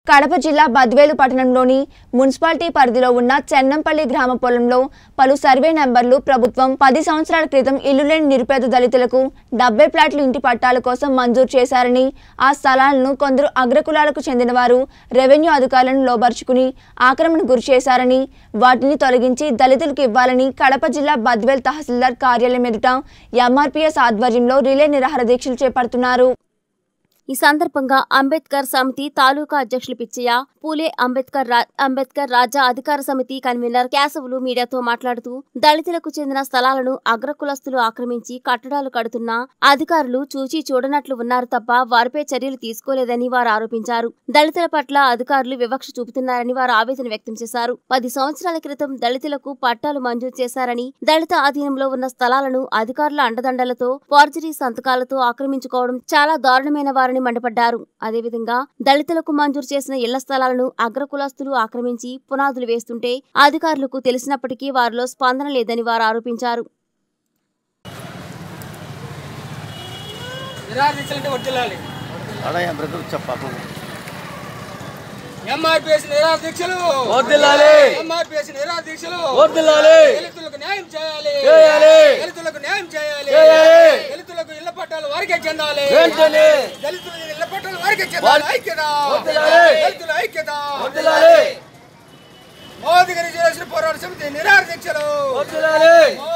కడప జిల్లా బద్వేలు పట్టణంలోని మున్సిపాలిటీ పరిధిలో ఉన్న చెన్నంపల్లి గ్రామ పొలంలో పలు సర్వే నెంబర్లు ప్రభుత్వం పది సంవత్సరాల క్రితం ఇల్లు లేని నిరుపేద దళితులకు డెబ్బై ప్లాట్ల ఇంటి పట్టాల కోసం మంజూరు చేశారని ఆ స్థలాలను కొందరు అగ్రకులాలకు చెందిన వారు రెవెన్యూ అధికారులను లోబర్చుకుని ఆక్రమణ గురి చేశారని వాటిని తొలగించి దళితులకు ఇవ్వాలని కడప జిల్లా బద్వేల్ తహసీల్దార్ కార్యాలయం ఎదుట ఎంఆర్పీఎస్ ఆధ్వర్యంలో రిలే నిరాహార దీక్షలు చేపడుతున్నారు ఈ సందర్భంగా అంబేద్కర్ సమితి తాలూకా అధ్యక్షులు పిచ్చయ్య పూలే అంబేద్కర్ రా- అంబేద్కర్ రాజ్య అధికార సమితి కన్వీనర్ కేశవులు మీడియాతో మాట్లాడుతూ దళితులకు చెందిన స్థలాలను అగ్రకులస్తులు ఆక్రమించి కట్టడాలు కడుతున్నా అధికారులు చూచి చూడనట్లు ఉన్నారు తప్ప వారిపై చర్యలు తీసుకోలేదని వారు ఆరోపించారు దళితుల పట్ల అధికారులు వివక్ష చూపుతున్నారని వారు ఆవేదన వ్యక్తం చేశారు పది సంవత్సరాల క్రితం దళితులకు పట్టాలు మంజూరు చేశారని దళిత ఆధీనంలో ఉన్న స్థలాలను అధికారుల అండదండలతో ఫార్జరీ సంతకాలతో ఆక్రమించుకోవడం చాలా దారుణమైన వారని మండిపడ్డారు అదేవిధంగా దళితులకు మంజూరు చేసిన ఇళ్ల స్థలాలను అగ్రకులస్తులు ఆక్రమించి పునాదులు వేస్తుంటే అధికారులకు తెలిసినప్పటికీ వారిలో స్పందన లేదని వారు ఆరోపించారు నిరాదీక్షలంటే వర్తిల్లాలి అడయ్య బ్రదర్ చెప్పాము ఎంఆర్పిఎస్ నిరాదీక్షలు వర్ధిల్లాలి. ఎంఆర్పిఎస్ నిరాదీక్షలు వర్ధిల్లాలి. దళితులకు న్యాయం చేయాలి చేయాలి. దళితులకు న్యాయం చేయాలి చేయాలి. దళితులకు ఇళ్ల పట్టాలు వారికే చెందాలి వెంటనే దళితులకు ఇళ్ల పట్టాలు వారికే చెందాలి వారి- ఐక్యత వర్ధిల్లాలి. దళితుల ఐక్యత వర్ధిల్లాలి. మోదీ గారి చేసిన పోరాట సమితి నిరాదీక్షలు వర్ధిల్లాలి.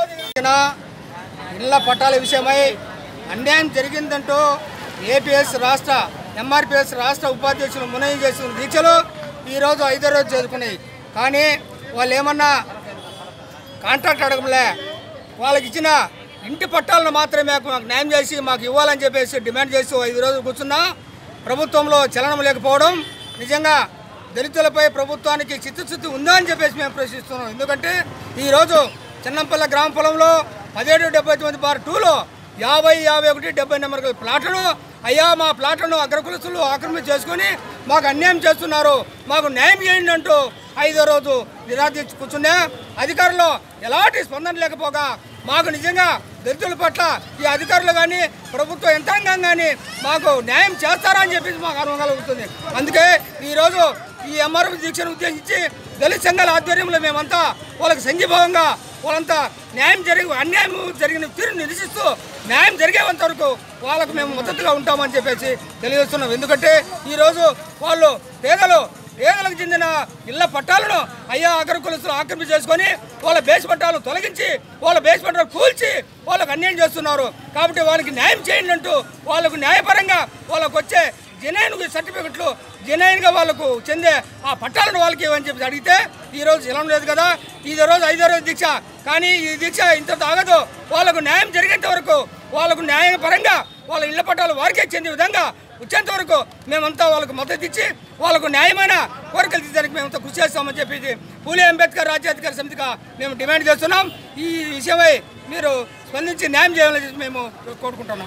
ఇళ్ల పట్టాల విషయమై అన్యాయం జరిగిందంటూ ఏపీఎస్ రాష్ట్ర ఎంఆర్పిఎస్ రాష్ట్ర ఉపాధ్యక్షులు మునయ్య చేసిన దీక్షలు ఈరోజు ఐదో రోజు చేరుకున్నాయి కానీ వాళ్ళు ఏమన్నా కాంట్రాక్ట్ అడగలే వాళ్ళకి ఇచ్చిన ఇంటి పట్టాలను మాత్రమే మాకు మాకు న్యాయం చేసి మాకు ఇవ్వాలని చెప్పేసి డిమాండ్ చేసి ఐదు రోజులు కూర్చున్నా ప్రభుత్వంలో చలనం లేకపోవడం నిజంగా దళితులపై ప్రభుత్వానికి చిత్తశుద్ధి ఉందా అని చెప్పేసి మేము ప్రశ్నిస్తున్నాం ఎందుకంటే ఈరోజు చిన్నంపల్లె గ్రామ పొలంలో పదిహేడు డెబ్బై తొమ్మిది బార్ టూలో యాభై యాభై ఒకటి డెబ్బై నెంబర్ గల ప్లాట్లను అయ్యా మా ప్లాట్లను అగ్రకులస్తులు ఆక్రమణ చేసుకొని మాకు అన్యాయం చేస్తున్నారు మాకు న్యాయం చేయండి అంటూ ఐదో రోజు నిరాదీక్ష కూర్చున్నా అధికారులు ఎలాంటి స్పందన లేకపోగా మాకు నిజంగా దళితుల పట్ల ఈ అధికారులు కానీ ప్రభుత్వ యంత్రాంగం కానీ మాకు న్యాయం చేస్తారా అని చెప్పేసి మాకు అనుభవం కలుగుతుంది అందుకే ఈరోజు ఈ ఎంఆర్ఎఫ్ దీక్షను ఉద్దేశించి దళిత సంఘాల ఆధ్వర్యంలో మేమంతా వాళ్ళకి సంఘీభావంగా వాళ్ళంతా న్యాయం జరిగి అన్యాయం జరిగిన తీరు నిరసిస్తూ న్యాయం జరిగేంత వరకు వాళ్ళకు మేము మద్దతుగా ఉంటామని చెప్పేసి తెలియజేస్తున్నాం ఎందుకంటే ఈరోజు వాళ్ళు పేదలు పేదలకు చెందిన ఇళ్ల పట్టాలను అయ్యా అగ్ర కులస్తులు ఆక్రమణ చేసుకొని వాళ్ళ బేస్ పట్టాలు తొలగించి వాళ్ళ బేస్ పట్టాలు కూల్చి వాళ్ళకు అన్యాయం చేస్తున్నారు కాబట్టి వాళ్ళకి న్యాయం చేయండి అంటూ వాళ్ళకు న్యాయపరంగా వాళ్ళకు వచ్చే జెనైన్ సర్టిఫికెట్లు జెనైన్గా వాళ్ళకు చెందే ఆ పట్టాలను వాళ్ళకి ఇవ్వని చెప్పి అడిగితే ఈ రోజు ఇలం లేదు కదా ఈ రోజు ఐదో రోజు దీక్ష కానీ ఈ దీక్ష ఇంత ఆగదు వాళ్ళకు న్యాయం జరిగేంత వరకు వాళ్ళకు న్యాయపరంగా వాళ్ళ ఇళ్ల పట్టాలు వారికే చెందే విధంగా వచ్చేంత వరకు మేమంతా వాళ్ళకు మద్దతు ఇచ్చి వాళ్ళకు న్యాయమైన కోరికలు తీర్చడానికి మేమంతా కృషి చేస్తామని చెప్పి పూలే అంబేద్కర్ రాజ్యాధికార సమితిగా మేము డిమాండ్ చేస్తున్నాం ఈ విషయమై మీరు స్పందించి న్యాయం చేయాలని చెప్పి మేము కోరుకుంటున్నాం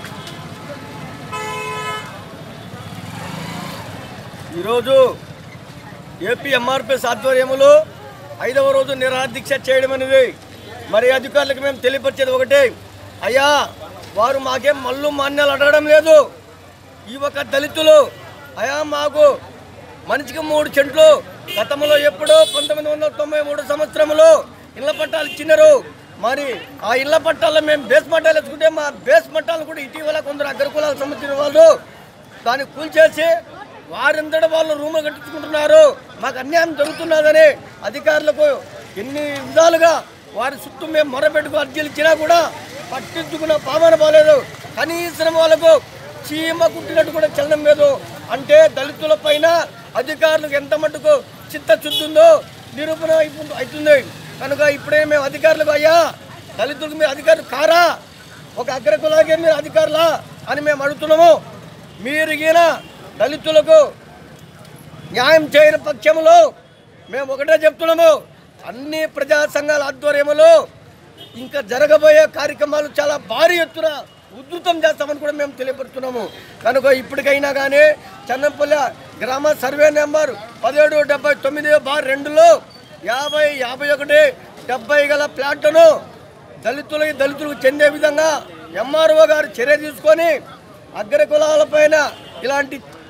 ఈరోజు ఏపీ ఎంఆర్పిఎస్ ఆధ్వర్యంలో ఐదవ రోజు నిరాహార దీక్ష చేయడం అనేది మరి అధికారులకు మేము తెలియపరిచేది ఒకటే అయ్యా వారు మాకేం మల్లు మాన్యాలు అడగడం లేదు ఈ ఒక దళితులు అయా మాకు మనిషికి మూడు చెంట్లు గతంలో ఎప్పుడో పంతొమ్మిది వందల తొంభై మూడు సంవత్సరంలో ఇళ్ల పట్టాలు ఇచ్చినారు మరి ఆ ఇళ్ల పట్టాల్లో మేము బేస్ పట్టాలు ఎత్తుకుంటే మా బేస్ పట్టాలు కూడా ఇటీవల కొందరు అగ్రకులాలకు సంబంధించిన వాళ్ళు దాన్ని కూల్చేసి వారందరూ వాళ్ళు రూములు కట్టించుకుంటున్నారు మాకు అన్యాయం జరుగుతున్నదని అధికారులకు ఎన్ని విధాలుగా వారి చుట్టూ మేము మొరపెట్టుకు అర్జీలు ఇచ్చినా కూడా పట్టించుకున్న పావన పోలేదు కనీసం వాళ్ళకు చీమ కుట్టినట్టు కూడా చలనం లేదు అంటే దళితుల పైన అధికారులకు ఎంత మటుకు చిత్తశుద్ధి ఉందో నిరూపణ అయిపో- అవుతుంది కనుక ఇప్పుడే మేము అధికారులకు అయ్యా దళితులకు మీరు అధికారులు కారా ఒక అగ్రకులాగే మీరు అధికారులా అని మేము అడుగుతున్నాము మీరు ఈయన దళితులకు న్యాయం చేయని పక్షంలో మేము ఒకటే చెప్తున్నాము అన్ని ప్రజా సంఘాల ఆధ్వర్యంలో ఇంకా జరగబోయే కార్యక్రమాలు చాలా భారీ ఎత్తున ఉధృతం చేస్తామని కూడా మేము తెలియపరుస్తున్నాము కనుక ఇప్పటికైనా కానీ చన్నంపల్లి గ్రామ సర్వే నెంబర్ పదిహేడు డెబ్బై తొమ్మిది బార్ రెండులో యాభై యాభై ఒకటి డెబ్బై గల ప్లాట్ను దళితులకి దళితులకు చెందే విధంగా ఎంఆర్ఓ గారు చర్య తీసుకొని అగ్ర కులాలపైన ఇలాంటి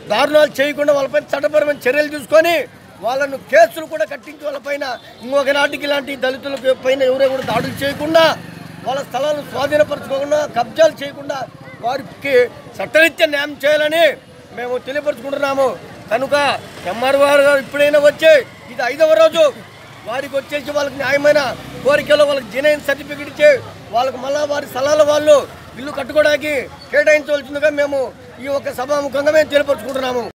దారుణాలు చేయకుండా వాళ్ళపైన చట్టపరమైన చర్యలు తీసుకొని వాళ్ళను కేసులు కూడా కట్టించి వాళ్ళపైన ఇంకొక నాటికి ఇలాంటి దళితుల పైన ఎవరో కూడా దాడులు చేయకుండా వాళ్ళ స్థలాలను స్వాధీనపరచుకోకుండా కబ్జాలు చేయకుండా వారికి చట్టరీత్యా న్యాయం చేయాలని మేము తెలియపరుచుకుంటున్నాము కనుక ఎంఆర్ఓ గారు ఇప్పుడైనా వచ్చి ఇది ఐదవ రోజు వారికి వచ్చేసి వాళ్ళకి న్యాయమైన కోరికలో వాళ్ళకి జెన్యున్ సర్టిఫికెట్ ఇచ్చి వాళ్ళకి మళ్ళా వారి స్థలాల వాళ్ళు ఇల్లు కట్టుకోవడానికి కేటాయించవలసిందిగా మేము ఈ యొక్క సభాముఖంగా మేము తెలియపరుచుకుంటున్నాము